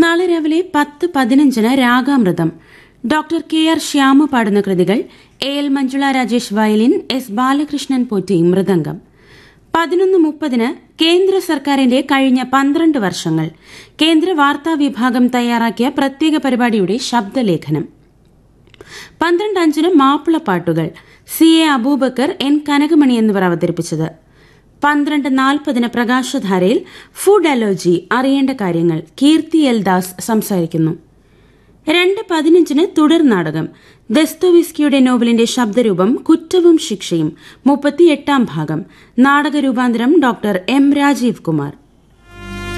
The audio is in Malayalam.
നാളെ രാവിലെ പത്ത് പതിനഞ്ചിന് Ragamritham doctor K R Shyama പാടുന്ന കൃതികൾ A L Manjula Rajesh violin S Balakrishnan Potti മൃദംഗം പതിനൊന്ന് മുപ്പതിന് കേന്ദ്ര സർക്കാരിന്റെ കഴിഞ്ഞ പന്ത്രണ്ട് വർഷങ്ങൾ കേന്ദ്ര വാർത്താ വിഭാഗം തയ്യാറാക്കിയ പ്രത്യേക പരിപാടിയുടെ ശബ്ദലേഖനം പന്ത്രണ്ട് അഞ്ചിന് മാപ്പിളപ്പാട്ടുകൾ C A Aboobacker N Kanakamani എന്നിവർ അവതരിപ്പിച്ചത് പന്ത്രണ്ട് നാൽപ്പതിന് പ്രകാശധാരയിൽ ഫുഡ് അലർജി അറിയേണ്ട കാര്യങ്ങൾ കീർത്തി എൽ ദാസ് സംസാരിക്കുന്നു രണ്ട് പതിനഞ്ചിന് തുടർ നാടകം ദസ്തോവിസ്കിയുടെ നോവലിന്റെ ശബ്ദരൂപം കുറ്റവും ശിക്ഷയും മുപ്പത്തിയെട്ടാം ഭാഗം നാടക രൂപാന്തരം ഡോക്ടർ എം രാജീവ് കുമാർ